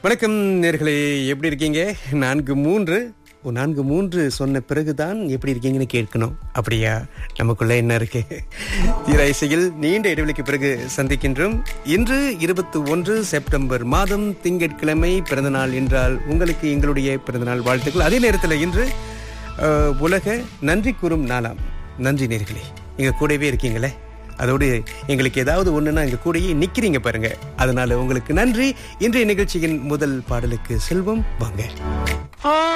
வணக்கம் நேர்களே எப்படி இருக்கீங்க நான்கு மூன்று ஓ, நான்கு மூன்று சொன்ன பிறகுதான் எப்படி இருக்கீங்கன்னு கேட்கணும் அப்படியா நமக்குள்ள என்ன இருக்கு தீர இசையில் நீண்ட இடைவெளிக்கு பிறகு சந்திக்கின்றோம் இன்று இருபத்தி ஒன்று செப்டம்பர் மாதம் திங்கட்கிழமை பிறந்தநாள் என்றால் உங்களுக்கு எங்களுடைய பிறந்தநாள் வாழ்த்துக்கள் அதே நேரத்தில் இன்று அஹ், உலக நன்றி கூறும் நாளாம் நன்றி நேர்களே எங்க கூடவே இருக்கீங்களே அதோடு எங்களுக்கு ஏதாவது ஒண்ணுன்னா எங்க கூடயே நிக்கிறீங்க பாருங்க அதனால உங்களுக்கு நன்றி இன்றைய நிகழ்ச்சியின் முதல் பாடலுக்கு செல்வம் வாங்க